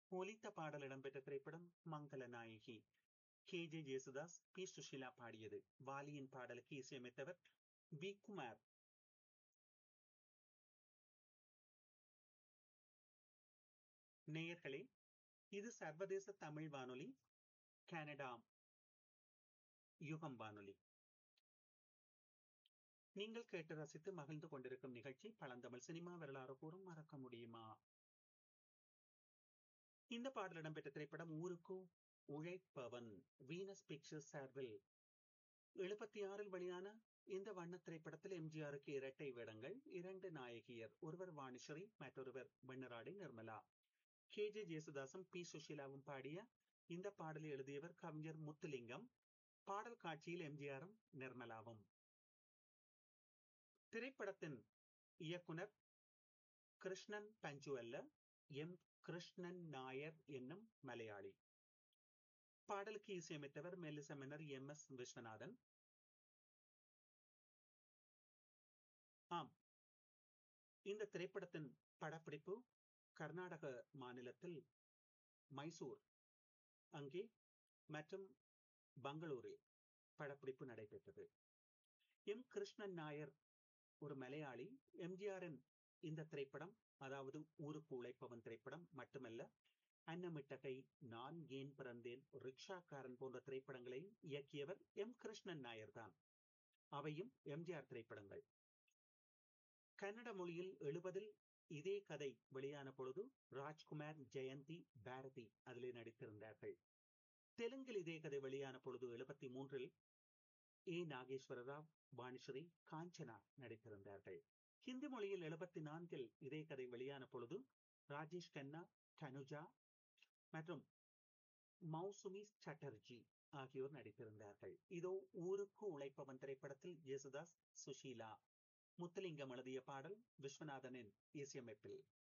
ஒலித்த பாடல் இடம்பெற்ற திரைப்படம் Mangala Nayagi K J Jesudas P Susheela பாடியது வாலியின் பாடலுக்கு இசையமைத்தவர் வி குமார் நேயர்களே இது சர்வதேச தமிழ் வானொலி கனடா யுகம் வானொலி நீங்கள் கேட்டு ரசித்து மகிழ்ந்து கொண்டிருக்கும் நிகழ்ச்சி பழந்தமிழ் சினிமா வரலாறு கூறும் மறக்க முடியுமா இந்த பாடல் இடம்பெற்ற திரைப்படம் ஊருக்கு உழைப்பவன் வீனஸ் பிக்சர்ஸ் சார்பில் எழுபத்தி ஆறில் வெளியான இந்த வண்ண திரைப்படத்தில் எம்ஜிஆருக்கு இரட்டை வேடங்கள் இரண்டு நாயகியர் ஒருவர் வாணிஸ்வரி மற்றொருவர் வெண்ணராடி நிர்மலா கே ஜே ஜேசுதாசும் பி சுஷீலாவும் பாடிய இந்த பாடலை எழுதியவர் கவிஞர் முத்துலிங்கம் பாடல் காட்சியில் எம்ஜிஆரும் நிர்மலாவும் திரைப்படத்தின் இயக்குனர் கிருஷ்ணன் பஞ்சு அல்ல எம் கிருஷ்ணன் நாயர் என்னும் மலையாளி பாடலுக்கு இசையமைத்தவர் மெல்லிசமன்னர் எம் எஸ் விஸ்வநாதன் ஆம் இந்த திரைப்படத்தின் படப்பிடிப்பு கர்நாடக மாநிலத்தில் மைசூர் அங்கே மற்றும் பெங்களூரில் படப்பிடிப்பு நடைபெற்றது எம் கிருஷ்ணன் நாயர் ஒரு மலையாளி எம்ஜிஆரின் இந்த திரைப்படம் அதாவது ஊருக்கு உழைப்பவன் திரைப்படம் மட்டுமல்ல அன்னமிட்டகை நான் ஏன் பிறந்தேன் ரிக்ஷாக்காரன் போன்ற திரைப்படங்களை இயக்கியவர் எம் கிருஷ்ணன் நாயர் தான் அவையும் எம்ஜிஆர் திரைப்படங்கள் கன்னட மொழியில் எழுபதில் இதே கதை வெளியான பொழுது ராஜ்குமார் ஜெயந்தி பாரதி அதிலே நடித்திருந்தார்கள் தெலுங்கில் இதே கதை வெளியான பொழுது எழுபத்தி மூன்றில் ஏ நாகேஸ்வர ராவ் வாணிஸ்வரி காஞ்சனா நடித்திருந்தார்கள் ஹிந்தி மொழியில் எழுபத்தி நான்கில் இதே கதை வெளியான பொழுது ராஜேஷ் கண்ணா தனுஜா மற்றும் மௌசுமி சட்டர்ஜி ஆகியோர் நடித்திருந்தார்கள் இதோ ஊருக்கு உழைப்பவன் திரைப்படத்தில் ஜேசுதாஸ் சுஷீலா முத்துலிங்கம் எழுதிய பாடல் விஸ்வநாதனின் இசையமைப்பில்